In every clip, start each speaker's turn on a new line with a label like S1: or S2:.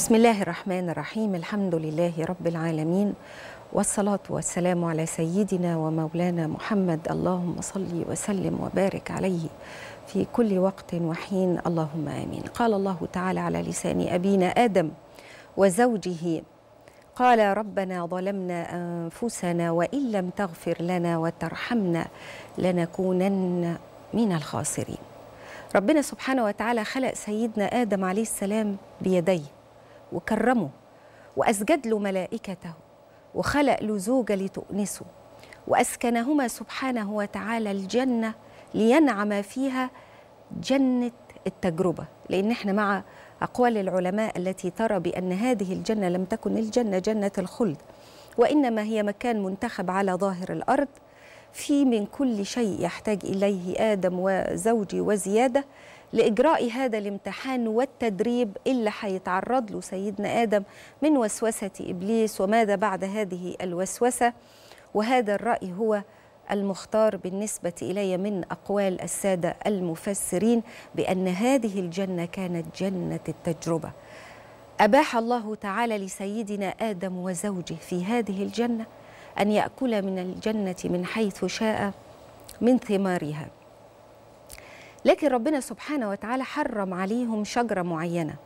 S1: بسم الله الرحمن الرحيم الحمد لله رب العالمين والصلاة والسلام على سيدنا ومولانا محمد اللهم صل وسلم وبارك عليه في كل وقت وحين اللهم آمين قال الله تعالى على لسان أبينا آدم وزوجه قال ربنا ظلمنا أنفسنا وإن لم تغفر لنا وترحمنا لنكونن من الخاسرين ربنا سبحانه وتعالى خلق سيدنا آدم عليه السلام بيديه وكرمه وأسجد له ملائكته وخلق له زوجة لتؤنسه وأسكنهما سبحانه وتعالى الجنة لينعم فيها جنة التجربة لأن احنا مع أقوال العلماء التي ترى بأن هذه الجنة لم تكن الجنة جنة الخلد وإنما هي مكان منتخب على ظاهر الأرض في من كل شيء يحتاج إليه آدم وزوجي وزيادة لإجراء هذا الامتحان والتدريب اللي هيتعرض له سيدنا آدم من وسوسة إبليس وماذا بعد هذه الوسوسة وهذا الرأي هو المختار بالنسبة إلي من أقوال السادة المفسرين بأن هذه الجنة كانت جنة التجربة أباح الله تعالى لسيدنا آدم وزوجه في هذه الجنة أن يأكل من الجنة من حيث شاء من ثمارها لكن ربنا سبحانه وتعالى حرم عليهم شجرة معينة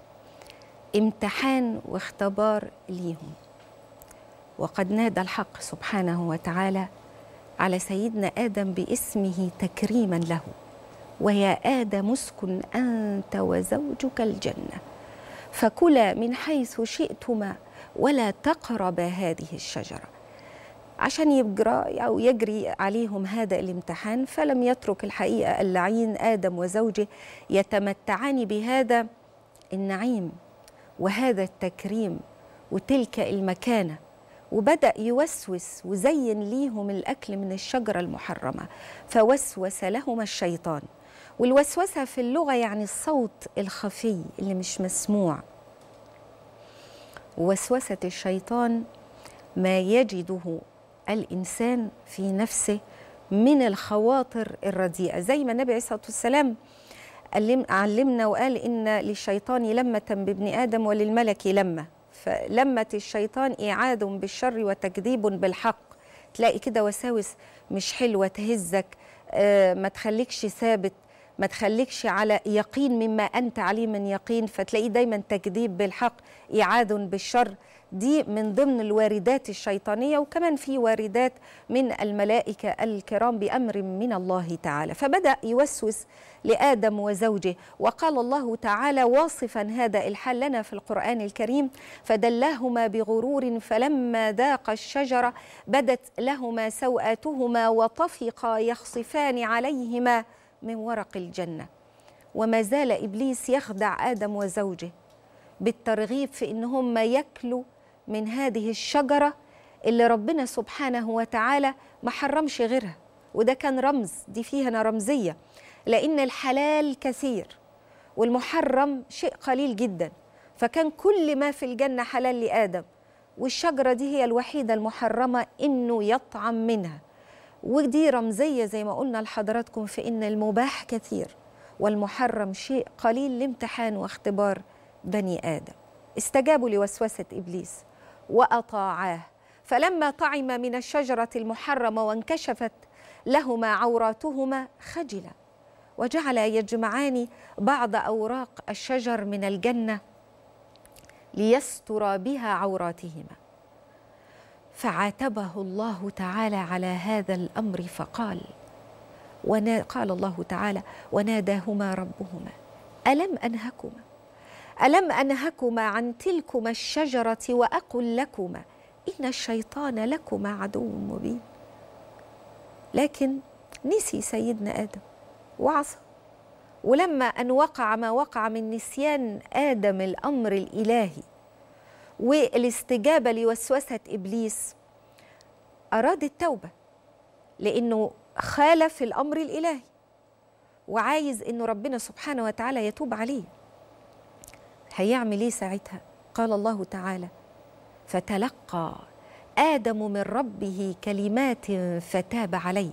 S1: امتحان واختبار ليهم وقد نادى الحق سبحانه وتعالى على سيدنا آدم باسمه تكريما له ويا آدم اسكن أنت وزوجك الجنة فكلا من حيث شئتما ولا تقربا هذه الشجره عشان يجرى أو يجري عليهم هذا الامتحان فلم يترك الحقيقة اللعين آدم وزوجه يتمتعان بهذا النعيم وهذا التكريم وتلك المكانة وبدأ يوسوس وزين ليهم الأكل من الشجرة المحرمة فوسوس لهما الشيطان والوسوسة في اللغة يعني الصوت الخفي اللي مش مسموع ووسوسة الشيطان ما يجده الانسان في نفسه من الخواطر الرديئه زي ما النبي عليه الصلاه والسلام علمنا وقال ان للشيطان لمه بابن ادم وللملك لمه فلمه الشيطان ايعاد بالشر وتكذيب بالحق تلاقي كده وساوس مش حلوه تهزك آه ما تخليكش ثابت ما تخليكش على يقين مما انت عليه من يقين فتلاقيه دايما تكذيب بالحق ايعاد بالشر دي من ضمن الواردات الشيطانيه وكمان في واردات من الملائكه الكرام بامر من الله تعالى فبدا يوسوس لادم وزوجه وقال الله تعالى واصفا هذا الحال لنا في القران الكريم فدلاهما بغرور فلما ذاق الشجره بدت لهما سوءاتهما وطفقا يخصفان عليهما من ورق الجنه وما زال ابليس يخدع ادم وزوجه بالترغيب في ان هم ياكلوا من هذه الشجره اللي ربنا سبحانه وتعالى ما حرمش غيرها وده كان رمز دي فيها رمزيه لان الحلال كثير والمحرم شيء قليل جدا فكان كل ما في الجنه حلال لادم والشجره دي هي الوحيده المحرمه انه يطعم منها ودي رمزيه زي ما قلنا لحضراتكم في ان المباح كثير والمحرم شيء قليل لامتحان واختبار بني ادم استجابوا لوسوسه ابليس واطاعاه فلما طعم من الشجره المحرمه وانكشفت لهما عوراتهما خجلا وجعلا يجمعان بعض اوراق الشجر من الجنه ليسترا بها عوراتهما فعاتبه الله تعالى على هذا الامر فقال قال الله تعالى وناداهما ربهما الم انهكما الم انهكما عن تلكما الشجره واقل لكما ان الشيطان لكما عدو مبين لكن نسي سيدنا ادم وعصى ولما ان وقع ما وقع من نسيان ادم الامر الالهي والاستجابه لوسوسه ابليس اراد التوبه لانه خالف الامر الالهي وعايز انه ربنا سبحانه وتعالى يتوب عليه هيعمل ايه ساعتها قال الله تعالى فتلقى ادم من ربه كلمات فتاب عليه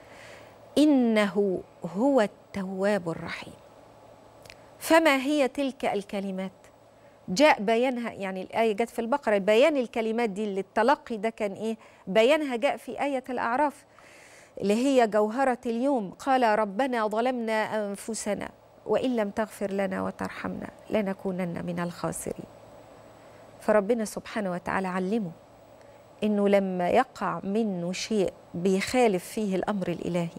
S1: انه هو التواب الرحيم فما هي تلك الكلمات جاء بيانها يعني الآية جت في البقرة بيان الكلمات دي اللي التلقي ده كان إيه بيانها جاء في آية الأعراف اللي هي جوهرة اليوم قال ربنا ظلمنا أنفسنا وإن لم تغفر لنا وترحمنا لنكونن من الخاسرين فربنا سبحانه وتعالى علمه إنه لما يقع منه شيء بيخالف فيه الأمر الإلهي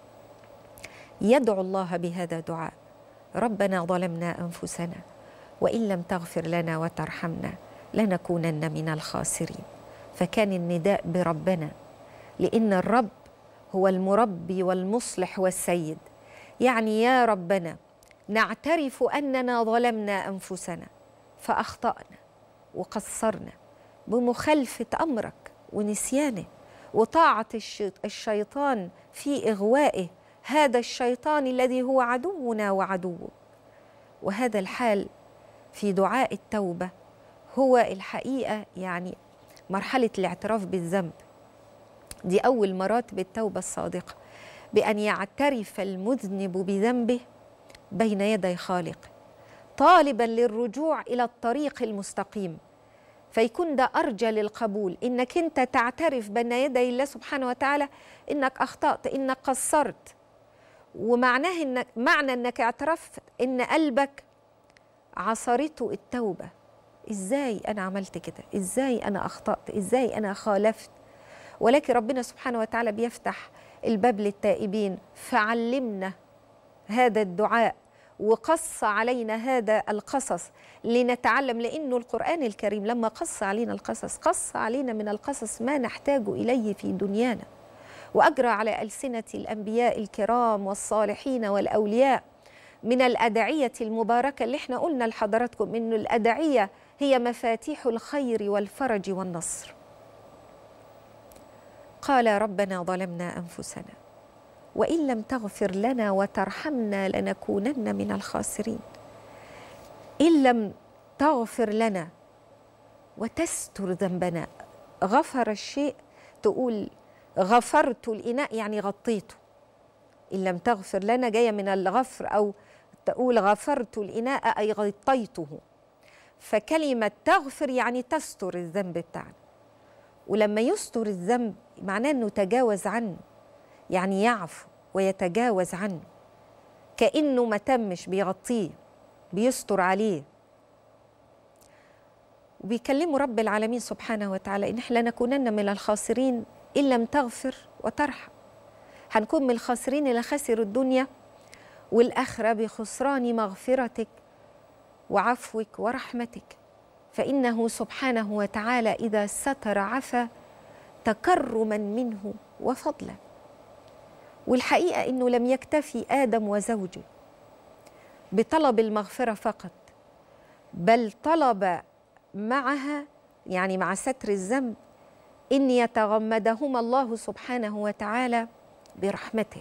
S1: يدعو الله بهذا دعاء ربنا ظلمنا أنفسنا وإن لم تغفر لنا وترحمنا لنكونن من الخاسرين فكان النداء بربنا لأن الرب هو المربي والمصلح والسيد يعني يا ربنا نعترف اننا ظلمنا انفسنا فاخطانا وقصرنا بمخالفه امرك ونسيانه وطاعه الشيطان في اغوائه هذا الشيطان الذي هو عدونا وعدوه وهذا الحال في دعاء التوبه هو الحقيقه يعني مرحله الاعتراف بالذنب دي اول مراتب التوبه الصادقه بان يعترف المذنب بذنبه بين يدي خالقه طالبا للرجوع الى الطريق المستقيم فيكون ده ارجى للقبول انك انت تعترف بين يدي الله سبحانه وتعالى انك اخطات انك قصرت ومعناه انك معنى انك اعترفت ان قلبك عصرته التوبه ازاي انا عملت كده ازاي انا اخطات ازاي انا خالفت ولكن ربنا سبحانه وتعالى بيفتح الباب للتائبين فعلمنا هذا الدعاء وقص علينا هذا القصص لنتعلم لانه القران الكريم لما قص علينا القصص قص علينا من القصص ما نحتاج اليه في دنيانا واجرى على السنه الانبياء الكرام والصالحين والاولياء من الادعيه المباركه اللي احنا قلنا لحضراتكم انه الادعيه هي مفاتيح الخير والفرج والنصر قال ربنا ظلمنا انفسنا وان لم تغفر لنا وترحمنا لنكونن من الخاسرين ان لم تغفر لنا وتستر ذنبنا غفر الشيء تقول غفرت الاناء يعني غطيته ان لم تغفر لنا جايه من الغفر او تقول غفرت الاناء اي غطيته فكلمه تغفر يعني تستر الذنب بتاعنا ولما يستر الذنب معناه انه تجاوز عنه يعني يعفو ويتجاوز عنه كانه ما تمش بيغطيه بيستر عليه وبيكلموا رب العالمين سبحانه وتعالى ان احنا لنكونن من الخاسرين ان لم تغفر وترحم هنكون من الخاسرين اللي خسروا الدنيا والاخره بخسران مغفرتك وعفوك ورحمتك فانه سبحانه وتعالى اذا ستر عفا تكرما منه وفضلا والحقيقه انه لم يكتفي ادم وزوجه بطلب المغفره فقط بل طلب معها يعني مع ستر الذنب ان يتغمدهما الله سبحانه وتعالى برحمته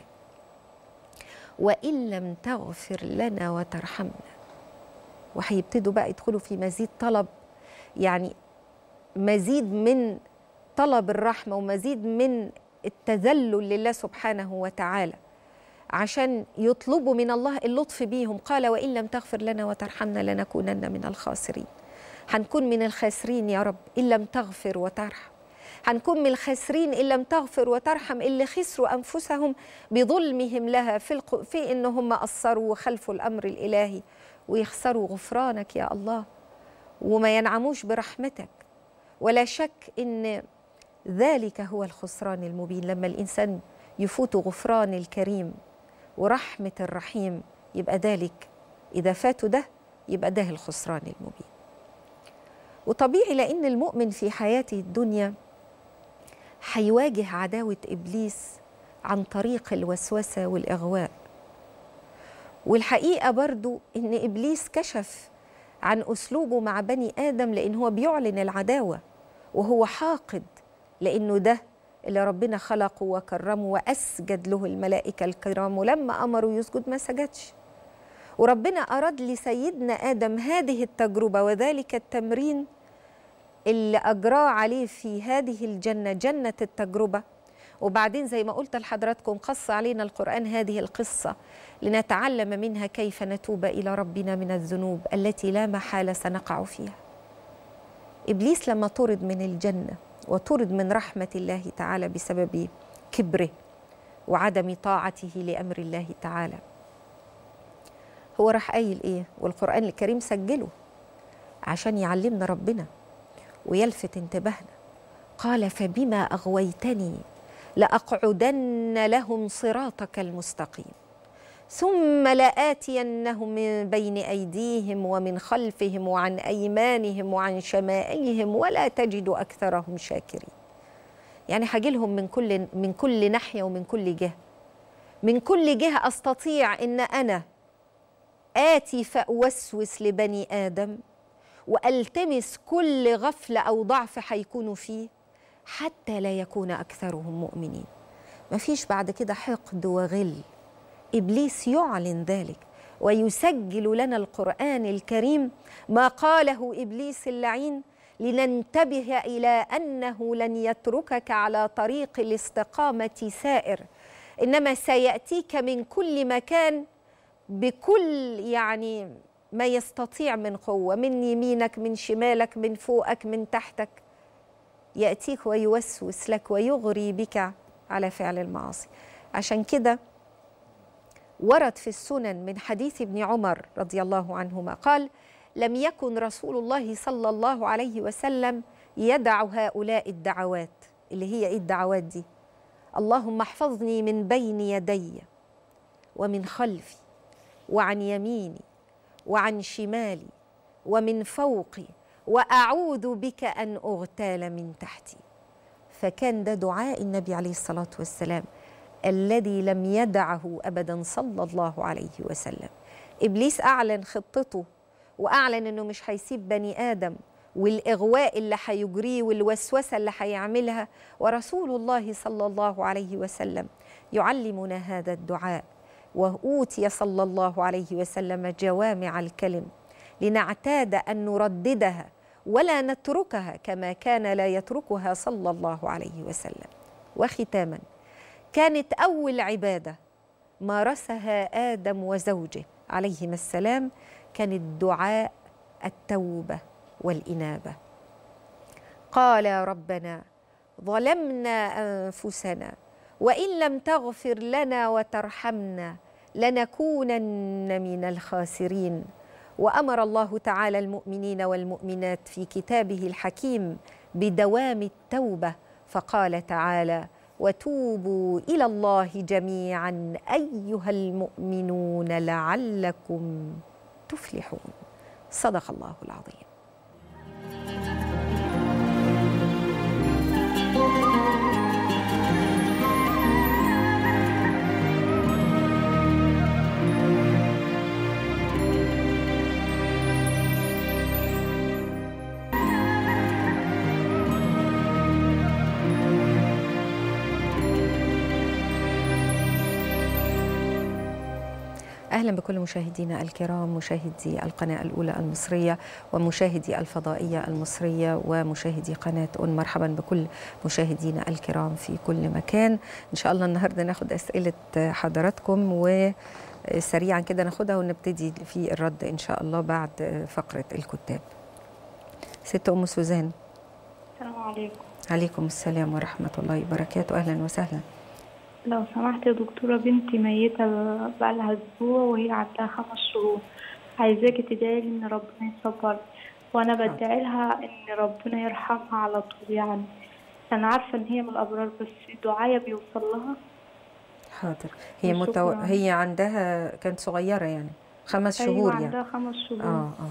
S1: وان لم تغفر لنا وترحمنا وهيبتدوا بقى يدخلوا في مزيد طلب يعني مزيد من طلب الرحمه ومزيد من التذلل لله سبحانه وتعالى عشان يطلبوا من الله اللطف بيهم قال وان لم تغفر لنا وترحمنا لنكونن من الخاسرين هنكون من الخاسرين يا رب ان لم تغفر وترحم هنكون من الخاسرين ان لم تغفر وترحم اللي خسروا انفسهم بظلمهم لها في الق... في ان هم قصروا وخلفوا الامر الالهي ويخسروا غفرانك يا الله وما ينعموش برحمتك ولا شك ان ذلك هو الخسران المبين لما الانسان يفوت غفران الكريم ورحمه الرحيم يبقى ذلك اذا فاتوا ده يبقى ده الخسران المبين وطبيعي لان المؤمن في حياته الدنيا هيواجه عداوه ابليس عن طريق الوسوسه والاغواء والحقيقه برضو ان ابليس كشف عن اسلوبه مع بني ادم لان هو بيعلن العداوه وهو حاقد لانه ده اللي ربنا خلقه وكرمه واسجد له الملائكه الكرام ولما امروا يسجد ما سجدش وربنا اراد لسيدنا ادم هذه التجربه وذلك التمرين اللي اجراه عليه في هذه الجنه جنه التجربه وبعدين زي ما قلت لحضراتكم قص علينا القرآن هذه القصة لنتعلم منها كيف نتوب إلى ربنا من الذنوب التي لا محالة سنقع فيها إبليس لما طرد من الجنة وطرد من رحمة الله تعالى بسبب كبره وعدم طاعته لأمر الله تعالى هو راح قايل إيه والقرآن الكريم سجله عشان يعلمنا ربنا ويلفت انتباهنا قال فبما أغويتني لأقعدن لهم صراطك المستقيم ثم لآتينهم من بين أيديهم ومن خلفهم وعن أيمانهم وعن شمائلهم ولا تجد أكثرهم شاكرين يعني هجيلهم من كل من كل ناحية ومن كل جهة من كل جهة أستطيع إن أنا آتي فأوسوس لبني آدم والتمس كل غفله او ضعف هيكونوا فيه حتى لا يكون اكثرهم مؤمنين مفيش بعد كده حقد وغل ابليس يعلن ذلك ويسجل لنا القران الكريم ما قاله ابليس اللعين لننتبه الى انه لن يتركك على طريق الاستقامه سائر انما سياتيك من كل مكان بكل يعني ما يستطيع من قوة من يمينك من شمالك من فوقك من تحتك يأتيك ويوسوس لك ويغري بك على فعل المعاصي عشان كده ورد في السنن من حديث ابن عمر رضي الله عنهما قال لم يكن رسول الله صلى الله عليه وسلم يدع هؤلاء الدعوات اللي هي ايه الدعوات دي اللهم احفظني من بين يدي ومن خلفي وعن يميني وعن شمالي ومن فوقي واعوذ بك ان اغتال من تحتي فكان ده دعاء النبي عليه الصلاه والسلام الذي لم يدعه ابدا صلى الله عليه وسلم ابليس اعلن خطته واعلن انه مش هيسيب بني ادم والاغواء اللي هيجريه والوسوسه اللي هيعملها ورسول الله صلى الله عليه وسلم يعلمنا هذا الدعاء واوتي صلى الله عليه وسلم جوامع الكلم لنعتاد ان نرددها ولا نتركها كما كان لا يتركها صلى الله عليه وسلم وختاما كانت اول عباده مارسها ادم وزوجه عليهما السلام كانت دعاء التوبه والانابه قال ربنا ظلمنا انفسنا وان لم تغفر لنا وترحمنا لنكونن من الخاسرين وامر الله تعالى المؤمنين والمؤمنات في كتابه الحكيم بدوام التوبه فقال تعالى وتوبوا الى الله جميعا ايها المؤمنون لعلكم تفلحون صدق الله العظيم اهلا بكل مشاهدينا الكرام مشاهدي القناه الاولى المصريه ومشاهدي الفضائيه المصريه ومشاهدي قناه اون مرحبا بكل مشاهدينا الكرام في كل مكان ان شاء الله النهارده ناخد اسئله حضراتكم وسريعا كده ناخدها ونبتدي في الرد ان شاء الله بعد فقره الكتاب ست ام سوزان
S2: السلام عليكم
S1: عليكم السلام ورحمه الله وبركاته اهلا وسهلا
S2: لو سمحت يا دكتورة بنتي ميتة بقالها أسبوع وهي عندها خمس شهور عايزاكي تدعي لي إن ربنا يصبرني وأنا بدعي لها إن ربنا يرحمها على طول يعني أنا عارفة إن هي من الأبرار بس دعايا بيوصل لها
S1: حاضر هي متو... هي عندها كانت صغيرة يعني خمس
S2: أيوة
S1: شهور يعني
S2: عندها خمس شهور
S1: اه اه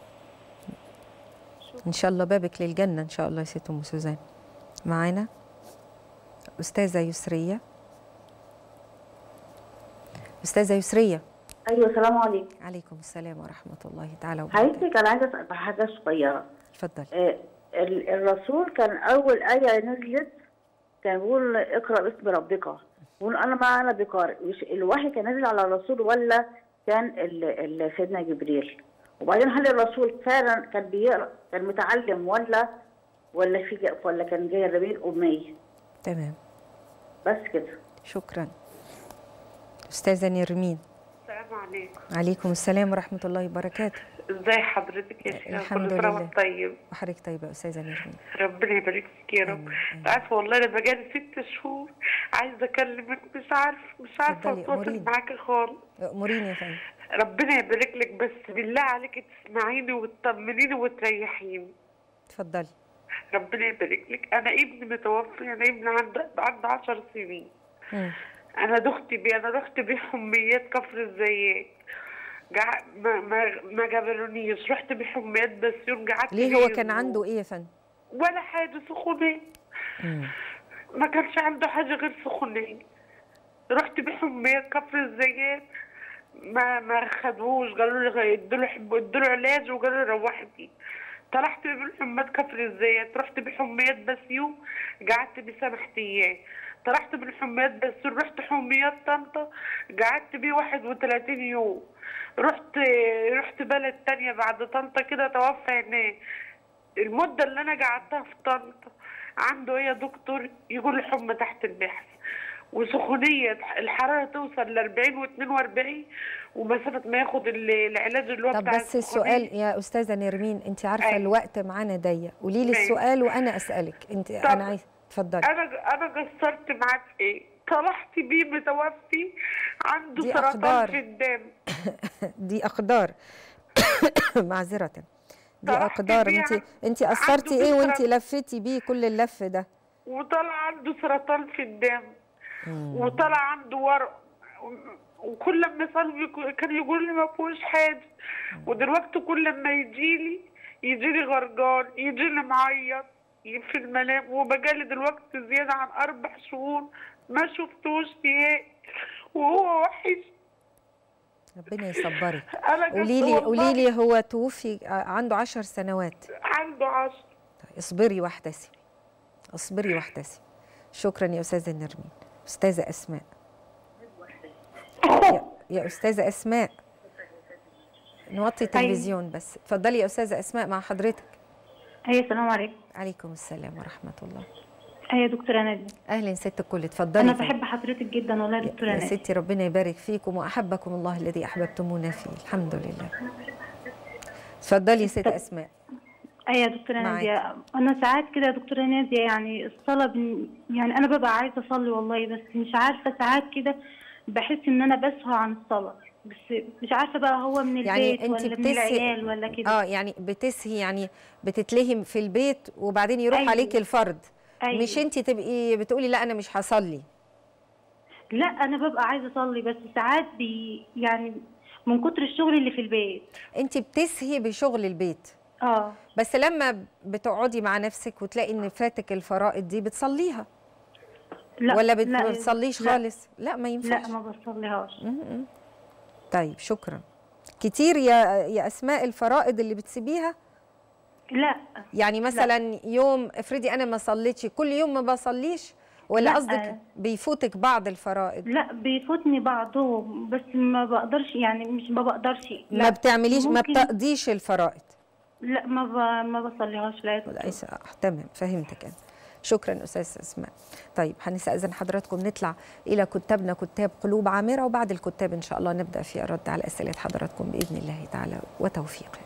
S1: ان شاء الله بابك للجنة ان شاء الله يا ست ام سوزان معانا استاذة يسرية استاذة يسرية
S3: ايوه السلام عليكم
S1: عليكم السلام ورحمة الله تعالى وبركاته
S3: حضرتك انا عايزه اسال حاجه صغيره
S1: اتفضل
S3: آه، ال- الرسول كان اول ايه نزلت كان بيقول اقرا باسم ربك بيقول انا ما انا بقارئ مش الوحي كان نازل على الرسول ولا كان ال- ال- سيدنا جبريل وبعدين هل الرسول فعلا كان بيقرا كان متعلم ولا ولا في ولا كان جاي الربيع الامي
S1: تمام
S3: بس كده
S1: شكرا استاذه نرمين
S4: السلام عليكم
S1: عليكم السلام ورحمه الله وبركاته
S4: ازاي حضرتك يا شيخ
S1: الحمد
S4: كل سنه
S1: لله.
S4: وانت طيب
S1: وحضرتك طيبه يا استاذه نرمين
S4: ربنا يبارك فيك يا رب
S1: آمين،
S4: انت عارفه والله انا بقالي ست شهور عايزه اكلمك مش عارف مش عارفه
S1: اتفضلي،
S4: اتواصل
S1: أموريني.
S4: معاكي خالص
S1: اموريني يا فندم
S4: ربنا يبارك لك بس بالله عليك تسمعيني وتطمنيني وتريحيني
S1: اتفضلي
S4: ربنا يبارك لك انا ابني متوفي انا ابني عنده عنده 10 سنين
S1: مم.
S4: انا دخت بيه انا رحت بيه حميات كفر الزيات جع... ما ما ما جابلونيش رحت بحميات بسيون قعدت
S1: ليه هو
S4: بيه
S1: كان
S4: و-
S1: عنده ايه يا فندم
S4: ولا حاجه سخونيه
S1: مم.
S4: ما كانش عنده حاجه غير سخونيه رحت بحميات كفر الزيات ما ما خدوش قالوا لي ادوا له ادوا له علاج وقالوا لي روحي بيه طلعت بحميات كفر الزيات رحت بحميات بسيون قعدت بيه سبع ايام طلعت من حميات بسيون رحت حميات طنطا قعدت بيه 31 يوم رحت رحت بلد تانية بعد طنطا كده توفى هناك المدة اللي أنا قعدتها في طنطا عنده إيه يا دكتور يقول لي حمى تحت النحس وسخونية الحرارة توصل ل 40 و 42 ومسافة ما ياخد ال- العلاج اللي هو
S1: طب
S4: بتاع
S1: بس
S4: السخونية.
S1: السؤال يا استاذه نرمين انت عارفه
S4: أيوة.
S1: الوقت معانا ضيق قولي لي
S4: ماشي.
S1: السؤال وانا اسالك انت
S4: طب.
S1: انا عايزه اتفضلي
S4: أنا أنا قصرت معاه في إيه؟ طلعت بيه متوفي عنده
S1: دي
S4: سرطان
S1: أقدار.
S4: في الدم
S1: دي اقدار معذره دي
S4: طرحت
S1: اقدار
S4: بيه
S1: انت
S4: عن-
S1: انت قصرتي
S4: عنده
S1: ايه
S4: بكرة-
S1: وانت لفيتي بيه كل اللف ده
S4: وطلع عنده سرطان في الدم وطلع عنده ورق وكل لما يصلي كان يقول لي ما فيهوش حاجه ودلوقتي كل لما يجي لي يجي لي غرقان يجي لي معيط في المنام وبقالي دلوقتي زياده عن اربع شهور ما شفتوش نهائي وهو وحش
S1: ربنا يصبرك
S4: انا
S1: قولي لي قولي لي هو توفي عنده عشر سنوات
S4: عنده عشر
S1: طيب اصبري واحتسبي اصبري واحتسبي شكرا يا استاذه نرمين استاذه اسماء يا, يا استاذه اسماء نوطي التلفزيون بس اتفضلي يا استاذه اسماء مع حضرتك
S2: ايوه السلام عليكم
S1: عليكم السلام ورحمه الله
S2: ايوه يا دكتوره ناديه
S1: اهلا ست الكل اتفضلي
S2: انا
S1: فندم.
S2: بحب حضرتك جدا والله يا
S1: يا-
S2: دكتوره
S1: يا
S2: ناديه
S1: ستي ربنا يبارك فيكم واحبكم الله الذي احببتمونا فيه الحمد لله اتفضلي يا ست اسماء
S2: ايوه يا دكتوره
S1: معاكي.
S2: ناديه انا ساعات كده يا دكتوره ناديه يعني الصلاه بن... يعني انا ببقى عايزه اصلي والله بس مش عارفه ساعات كده بحس ان انا بسهى عن الصلاه بس مش عارفه بقى هو من البيت
S1: يعني انت
S2: ولا من
S1: بتسهي
S2: العيال ولا كده
S1: اه يعني بتسهي يعني بتتلهم في البيت وبعدين يروح
S2: أيوة.
S1: عليك الفرض
S2: أيوة.
S1: مش انت تبقي بتقولي لا انا مش هصلي
S2: لا انا ببقى عايزه اصلي بس ساعات بي يعني من كتر الشغل اللي في البيت
S1: انت بتسهي بشغل البيت
S2: اه
S1: بس لما بتقعدي مع نفسك وتلاقي ان فاتك الفرائض دي بتصليها
S2: لا
S1: ولا بت-
S2: لا
S1: ما بتصليش
S2: لا
S1: خالص لا ما ينفعش
S2: لا ما بصليهاش
S1: م-م. طيب شكرا كتير يا يا اسماء الفرائض اللي بتسيبيها
S2: لا
S1: يعني مثلا يوم افرضي انا ما صليتش كل يوم ما بصليش ولا
S2: لا.
S1: قصدك بيفوتك بعض الفرائض
S2: لا بيفوتني بعضهم بس ما بقدرش يعني مش ما بقدرش
S1: ما
S2: لا
S1: بتعمليش ما
S2: ممكن-
S1: بتقضيش الفرائض
S2: لا ما ب... ما بصليهاش لا يا دكتور.
S1: ليس آه، تمام فهمتك انا شكرا استاذ اسماء طيب هنستاذن حضراتكم نطلع الى كتابنا كتاب قلوب عامره وبعد الكتاب ان شاء الله نبدا في الرد على اسئله حضراتكم باذن الله تعالى وتوفيقه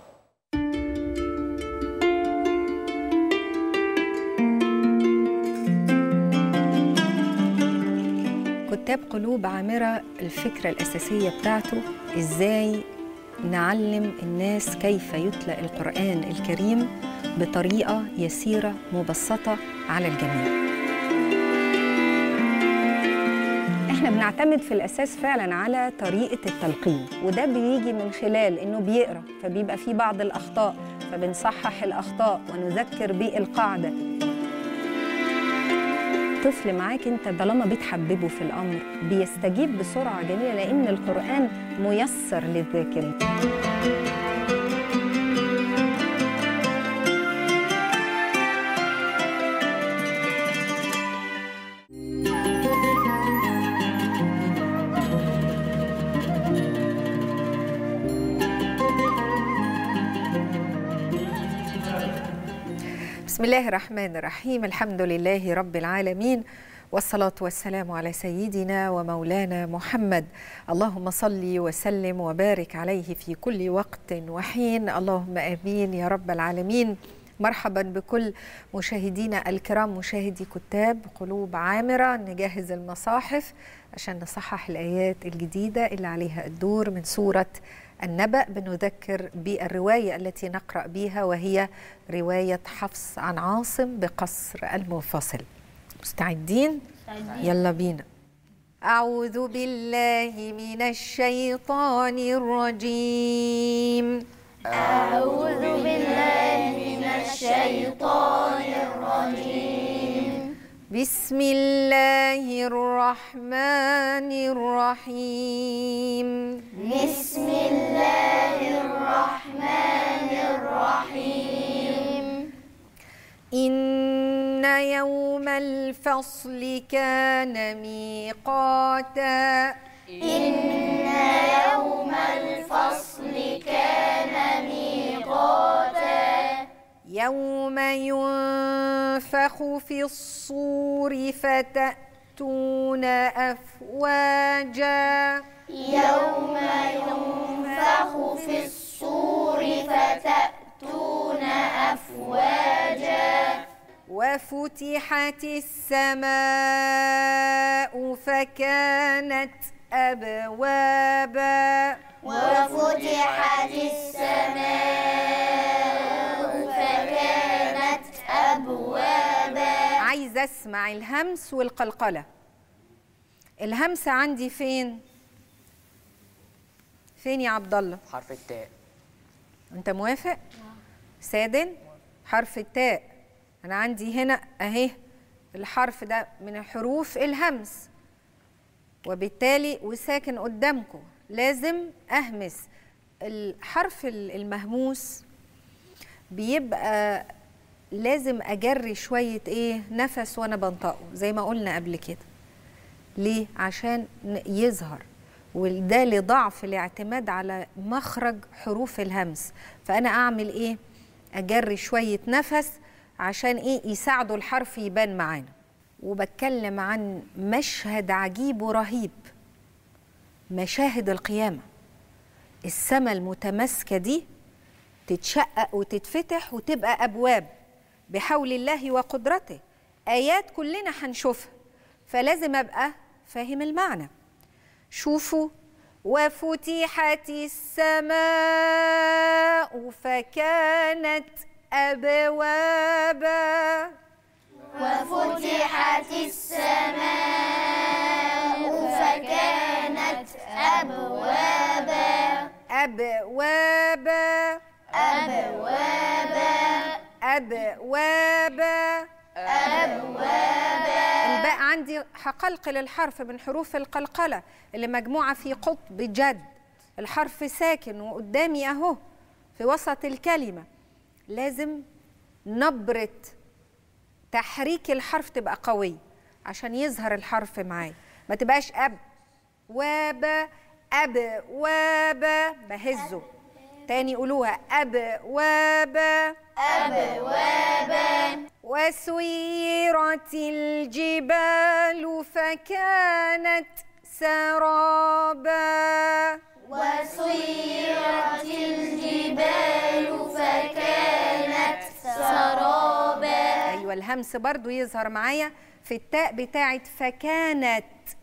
S1: كتاب قلوب عامرة الفكرة الأساسية بتاعته إزاي نعلم الناس كيف يتلى القرآن الكريم بطريقة يسيرة مبسطة على الجميع احنا بنعتمد في الاساس فعلا على طريقه التلقين وده بيجي من خلال انه بيقرا فبيبقى فيه بعض الاخطاء فبنصحح الاخطاء ونذكر بالقاعده طفل معاك انت طالما بتحببه في الامر بيستجيب بسرعه جميله لان القران ميسر للذاكرين بسم الله الرحمن الرحيم الحمد لله رب العالمين والصلاة والسلام على سيدنا ومولانا محمد اللهم صل وسلم وبارك عليه في كل وقت وحين اللهم آمين يا رب العالمين مرحبا بكل مشاهدينا الكرام مشاهدي كتاب قلوب عامرة نجهز المصاحف عشان نصحح الآيات الجديدة اللي عليها الدور من سورة النبأ بنذكر بالرواية التي نقرأ بها وهي رواية حفص عن عاصم بقصر المنفصل مستعدين؟ يلا بينا أعوذ بالله من الشيطان الرجيم
S5: أعوذ بالله من الشيطان الرجيم
S1: بسم الله الرحمن الرحيم
S5: بسم الله الرحمن الرحيم
S1: إن يوم الفصل كان ميقاتا
S5: إن يوم الفصل كان ميقاتا
S1: يوم ينفخ في الصور فتأتون أفواجا
S5: يوم ينفخ في الصور فتأتون أفواجا
S1: وفتحت السماء فكانت أبوابا
S5: وفتحت السماء فكانت أبوابا
S1: عايزة أسمع الهمس والقلقلة الهمس عندي فين؟ فين يا عبد الله؟
S6: حرف التاء
S1: أنت موافق؟ سادن حرف التاء أنا عندي هنا أهي الحرف ده من الحروف الهمس وبالتالي وساكن قدامكم لازم أهمس الحرف المهموس بيبقى لازم أجري شوية إيه نفس وأنا بنطقه زي ما قلنا قبل كده ليه؟ عشان ن- يظهر وده لضعف الاعتماد على مخرج حروف الهمس فأنا أعمل إيه؟ أجري شوية نفس عشان إيه يساعدوا الحرف يبان معانا وبتكلم عن مشهد عجيب ورهيب مشاهد القيامة السماء المتماسكة دي تتشقق وتتفتح وتبقى أبواب بحول الله وقدرته آيات كلنا هنشوفها فلازم أبقى فاهم المعنى شوفوا وفتحت السماء فكانت أبوابا
S5: وفتحت السماء فكانت أبوابا
S1: أبوابا
S5: أبوابا
S1: أبوابا
S5: أبوابا
S1: الباء عندي هقلقل الحرف من حروف القلقلة اللي مجموعة في قطب جد الحرف ساكن وقدامي أهو في وسط الكلمة لازم نبرة تحريك الحرف تبقى قوية عشان يظهر الحرف معايا ما تبقاش أب وابا أب وابا بهزه تاني قولوها أب وابا
S5: أبوابا
S1: وسيرت الجبال فكانت سرابا
S5: وسيرت الجبال فكانت سرابا
S1: ايوه الهمس برضو يظهر معايا في التاء بتاعت فكانت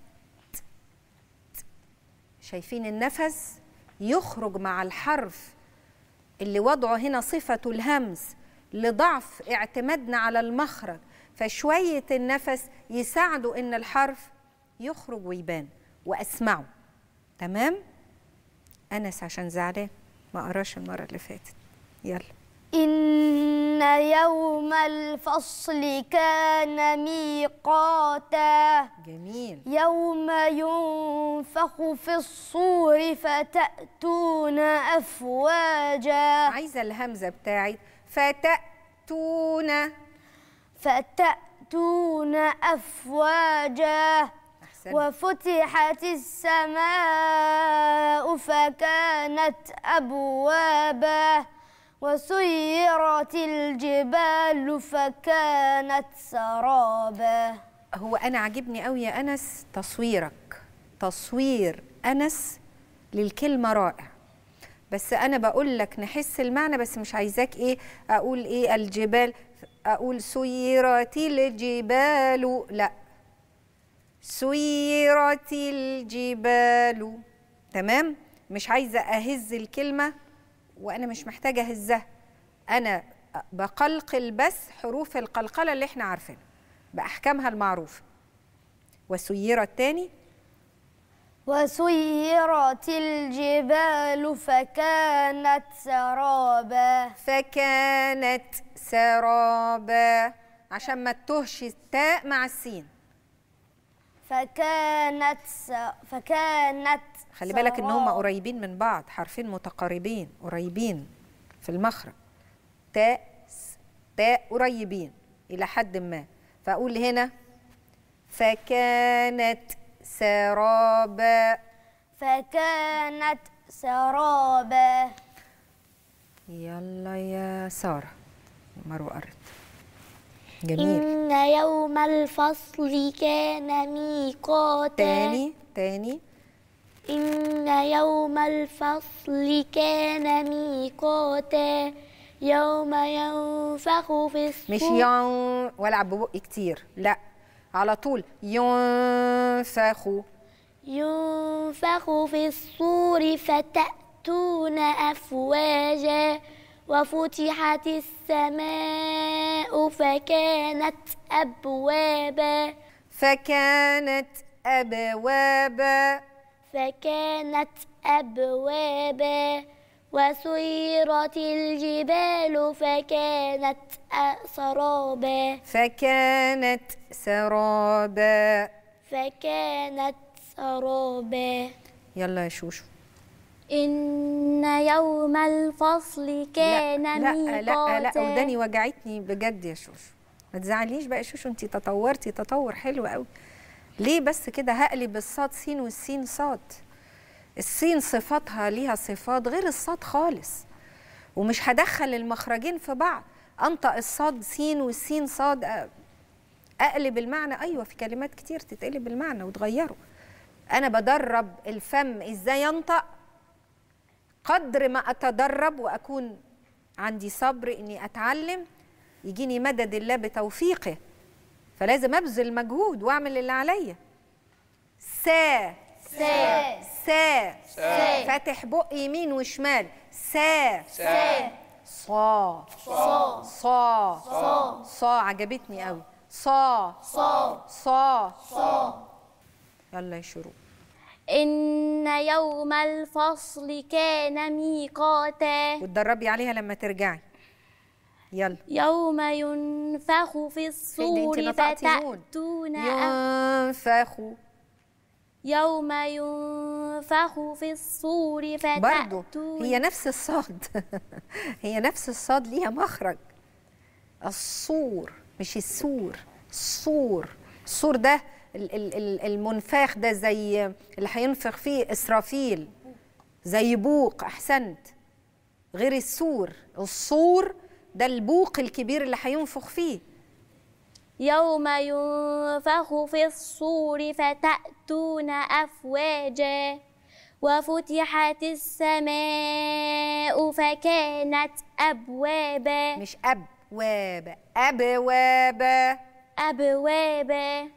S1: شايفين النفس يخرج مع الحرف اللي وضعه هنا صفة الهمس لضعف اعتمادنا على المخرج فشوية النفس يساعدوا ان الحرف يخرج ويبان واسمعه تمام انس عشان زعلان ما قراش المرة اللي فاتت يلا
S7: إن يوم الفصل كان ميقاتا
S1: جميل
S7: يوم ينفخ في الصور فتأتون أفواجا
S1: عايزة الهمزة بتاعت فتأتون
S7: فتأتون أفواجا
S1: أحسن
S7: وفتحت السماء فكانت أبوابا وسيرت الجبال فكانت سرابا
S1: هو انا عاجبني قوي يا انس تصويرك تصوير انس للكلمه رائع بس انا بقول لك نحس المعنى بس مش عايزاك ايه اقول ايه الجبال اقول سيرت الجبال لا سيرت الجبال تمام مش عايزه اهز الكلمه وانا مش محتاجه اهزها انا بقلقل بس حروف القلقله اللي احنا عارفينها باحكامها المعروفه وسيرت تاني
S7: وسيرت الجبال فكانت سرابا
S1: فكانت سرابا عشان ما تتهش التاء مع السين
S7: فكانت س... فكانت
S1: خلي بالك ان هم
S7: سراب.
S1: قريبين من بعض حرفين متقاربين قريبين في المخرج تاء س- تاء قريبين الى حد ما فاقول هنا فكانت سرابا
S7: فكانت سرابا
S1: يلا يا ساره مروه قرت جميل
S5: إن يوم الفصل كان ميقاتا
S1: تاني تاني
S5: إن يوم الفصل كان ميقاتا يوم ينفخ في الصور
S1: مش ين والعب ببقي كتير لا على طول ينفخ
S5: ينفخ في الصور فتأتون أفواجا وفتحت السماء فكانت أبوابا
S1: فكانت أبوابا
S5: فكانت أبوابا وسيرت الجبال فكانت أ- سرابا
S1: فكانت سرابا
S5: فكانت سرابا
S1: يلا يا شوشو
S5: إن يوم الفصل كان
S1: لا لا لا, لا
S5: ميقاتا
S1: وداني وجعتني بجد يا شوشو ما تزعليش بقى يا شوشو انت تطورتي تطور حلو قوي ليه بس كده هقلب الصاد سين والسين صاد السين صفاتها ليها صفات غير الصاد خالص ومش هدخل المخرجين في بعض انطق الصاد سين والسين صاد أ- اقلب المعنى ايوه في كلمات كتير تتقلب المعنى وتغيره انا بدرب الفم ازاي ينطق قدر ما اتدرب واكون عندي صبر اني اتعلم يجيني مدد الله بتوفيقه فلازم ابذل مجهود واعمل اللي عليا سا
S7: سا
S1: سا فاتح بق يمين وشمال سا
S7: سا
S1: صا
S7: صا
S1: صا
S7: صا
S1: صا عجبتني قوي صا
S7: صا
S1: صا
S7: صا
S1: يلا يا شروق
S5: إن يوم الفصل كان ميقاتا
S1: وتدربي عليها لما ترجعي يلا
S5: يوم ينفخ في
S1: ده
S5: الصور
S1: انت نطقتي نون
S5: فتأتون أف-
S1: ينفخ
S5: يوم ينفخ في الصور
S1: برضو
S5: فتأتون
S1: هي نفس الصاد هي نفس الصاد ليها مخرج الصور مش السور الصور الصور ده ال- ال- ال- المنفاخ ده زي اللي هينفخ فيه إسرافيل زي بوق أحسنت غير السور الصور ده البوق الكبير اللي هينفخ فيه
S5: يوم ينفخ في الصور فتأتون أفواجا وفتحت السماء فكانت أبوابا
S1: مش أبواب أبواب
S5: أبوابا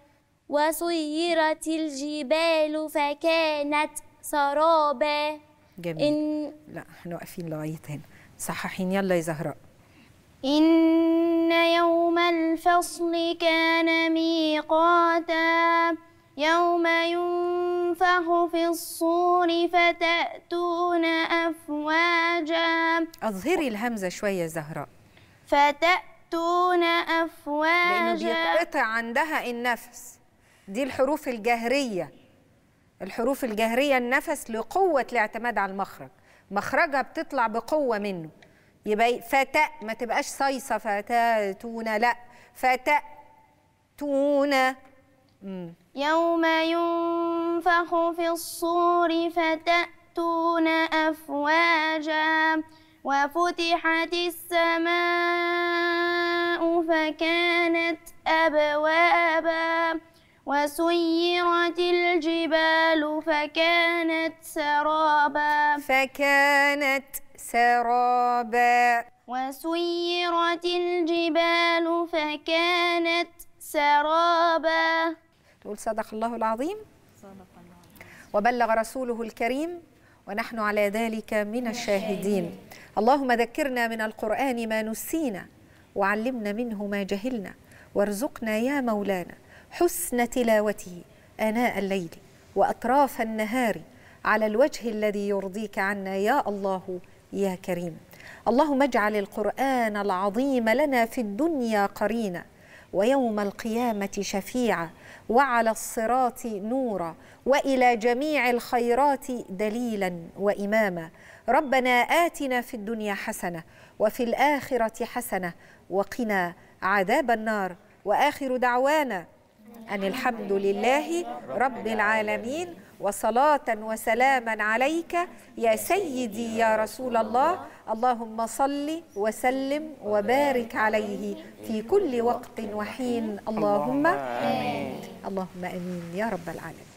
S5: وسيرت الجبال فكانت سرابا
S1: جميل
S5: إن
S1: لا احنا واقفين لغاية هنا صححين يلا يا زهراء
S7: إن يوم الفصل كان ميقاتا يوم ينفخ في الصور فتأتون أفواجا
S1: أظهري الهمزة شوية يا زهراء
S7: فتأتون
S1: لأنه
S7: أفواجا
S1: بيتقطع عندها النفس دي الحروف الجهرية الحروف الجهرية النفس لقوة الاعتماد على المخرج مخرجها بتطلع بقوة منه يبقى فتاء ما تبقاش صيصة فتاتون لا فتاتون مم.
S7: يوم ينفخ في الصور فتأتون أفواجا وفتحت السماء فكانت أبوابا وسيرت الجبال فكانت سرابا
S1: فكانت سرابا
S7: وسيرت الجبال فكانت سرابا
S1: تقول صدق الله العظيم وبلغ رسوله الكريم ونحن على ذلك من الشاهدين اللهم ذكرنا من القرآن ما نسينا وعلمنا منه ما جهلنا وارزقنا يا مولانا حسن تلاوته آناء الليل وأطراف النهار على الوجه الذي يرضيك عنا يا الله يا كريم اللهم اجعل القرآن العظيم لنا في الدنيا قرينا ويوم القيامة شفيعا وعلى الصراط نورا والى جميع الخيرات دليلا واماما ربنا اتنا في الدنيا حسنه وفي الاخره حسنه وقنا عذاب النار واخر دعوانا ان الحمد لله رب العالمين وصلاه وسلاما عليك يا سيدي يا رسول الله اللهم صل وسلم وبارك عليه في كل وقت وحين اللهم امين اللهم امين يا رب العالمين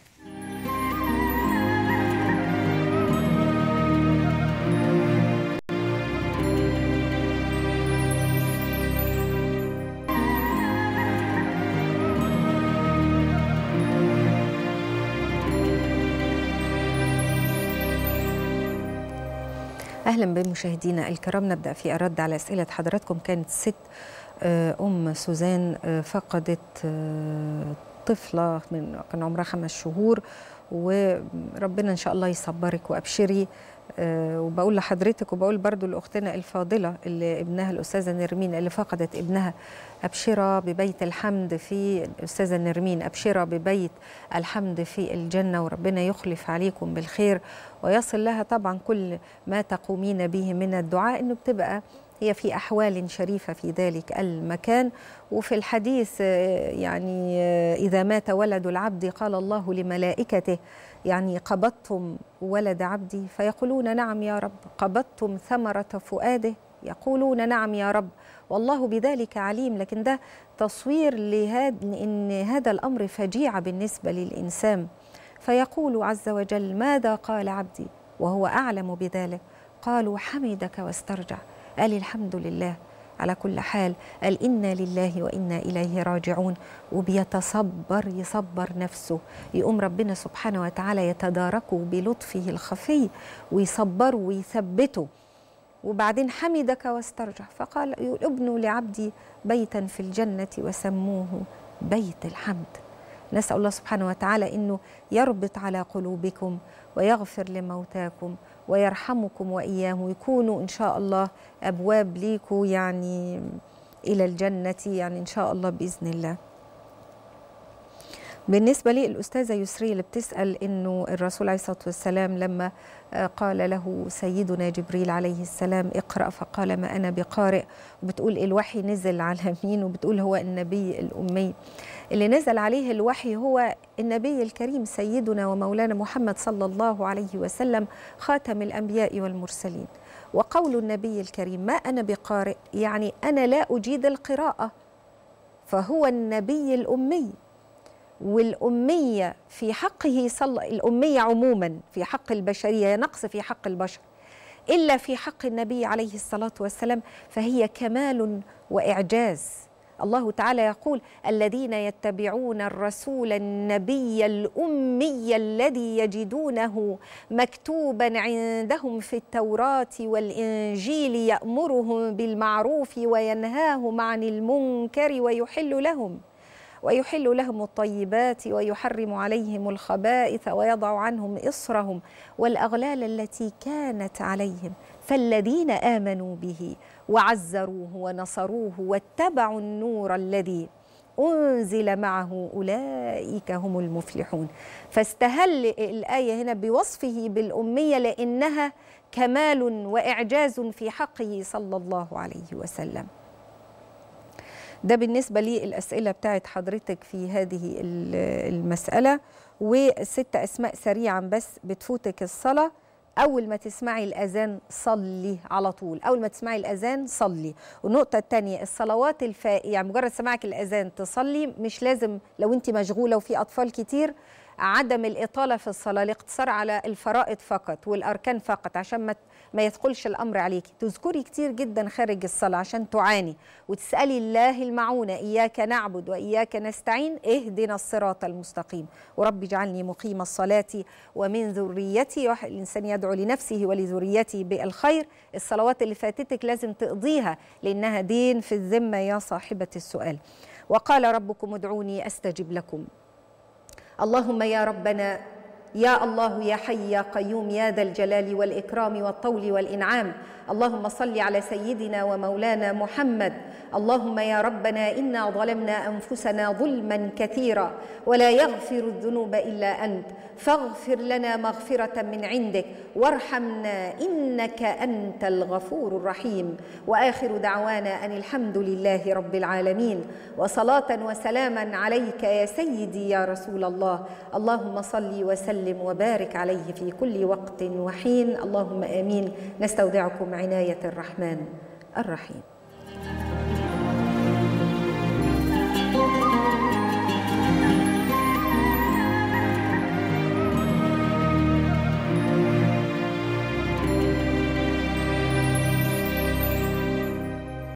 S1: اهلا بمشاهدينا الكرام نبدا في الرد على اسئله حضراتكم كانت ست آه، ام سوزان آه، فقدت آه، طفله من كان عمرها خمس شهور وربنا ان شاء الله يصبرك وابشري آه، وبقول لحضرتك وبقول برضو لاختنا الفاضله اللي ابنها الاستاذه نرمين اللي فقدت ابنها ابشره ببيت الحمد في الاستاذه نرمين ابشره ببيت الحمد في الجنه وربنا يخلف عليكم بالخير ويصل لها طبعا كل ما تقومين به من الدعاء انه بتبقى هي في احوال شريفه في ذلك المكان وفي الحديث آه، يعني آه، اذا مات ولد العبد قال الله لملائكته يعني قبضتم ولد عبدي فيقولون نعم يا رب قبضتم ثمره فؤاده يقولون نعم يا رب والله بذلك عليم لكن ده تصوير لهذا ان هذا الامر فجيعه بالنسبه للانسان فيقول عز وجل ماذا قال عبدي وهو اعلم بذلك قالوا حمدك واسترجع قال الحمد لله على كل حال قال إنا لله وإنا إليه راجعون وبيتصبر يصبر نفسه يقوم ربنا سبحانه وتعالى يتداركه بلطفه الخفي ويصبره ويثبته وبعدين حمدك واسترجع فقال يقول ابنوا لعبدي بيتا في الجنة وسموه بيت الحمد نسأل الله سبحانه وتعالى أنه يربط على قلوبكم ويغفر لموتاكم ويرحمكم وإياه ويكونوا إن شاء الله أبواب ليكوا يعني إلى الجنة يعني إن شاء الله بإذن الله بالنسبة لي الأستاذة يسري اللي بتسأل إنه الرسول عليه الصلاة والسلام لما آه، قال له سيدنا جبريل عليه السلام اقرأ فقال ما أنا بقارئ وبتقول الوحي نزل على مين وبتقول هو النبي الأمي اللي نزل عليه الوحي هو النبي الكريم سيدنا ومولانا محمد صلى الله عليه وسلم خاتم الأنبياء والمرسلين وقول النبي الكريم ما أنا بقارئ يعني أنا لا أجيد القراءة فهو النبي الأمي والأمية في حقه صلى الأمية عموما في حق البشرية نقص في حق البشر إلا في حق النبي عليه الصلاة والسلام فهي كمال وإعجاز الله تعالى يقول الذين يتبعون الرسول النبي الأمي الذي يجدونه مكتوبا عندهم في التوراة والإنجيل يأمرهم بالمعروف وينهاهم عن المنكر ويحل لهم ويحل لهم الطيبات ويحرم عليهم الخبائث ويضع عنهم إصرهم والأغلال التي كانت عليهم فالذين آمنوا به وعزروه ونصروه واتبعوا النور الذي أنزل معه أولئك هم المفلحون فاستهل الآية هنا بوصفه بالأمية لأنها كمال وإعجاز في حقه صلى الله عليه وسلم ده بالنسبة للأسئلة بتاعت حضرتك في هذه ال- المسألة وست أسماء سريعا بس بتفوتك الصلاة اول ما تسمعي الاذان صلي على طول اول ما تسمعي الاذان صلي والنقطه الثانيه الصلوات الفا يعني مجرد سماعك الاذان تصلي مش لازم لو انت مشغوله وفي اطفال كتير عدم الاطاله في الصلاه الاقتصار على الفرائض فقط والاركان فقط عشان ما ما يثقلش الامر عليكي تذكري كتير جدا خارج الصلاه عشان تعاني وتسالي الله المعونه اياك نعبد واياك نستعين اهدنا الصراط المستقيم ورب اجعلني مقيم الصلاه ومن ذريتي الانسان يدعو لنفسه ولذريته بالخير الصلوات اللي فاتتك لازم تقضيها لانها دين في الذمه يا صاحبه السؤال وقال ربكم ادعوني استجب لكم اللهم يا ربنا يا الله يا حي يا قيوم يا ذا الجلال والإكرام والطول والإنعام اللهم صل على سيدنا ومولانا محمد اللهم يا ربنا إنا ظلمنا أنفسنا ظلما كثيرا ولا يغفر الذنوب إلا أنت فاغفر لنا مغفرة من عندك وارحمنا إنك أنت الغفور الرحيم وآخر دعوانا أن الحمد لله رب العالمين وصلاة وسلاما عليك يا سيدي يا رسول الله اللهم صل وسلم وبارك عليه في كل وقت وحين اللهم آمين نستودعكم عناية الرحمن الرحيم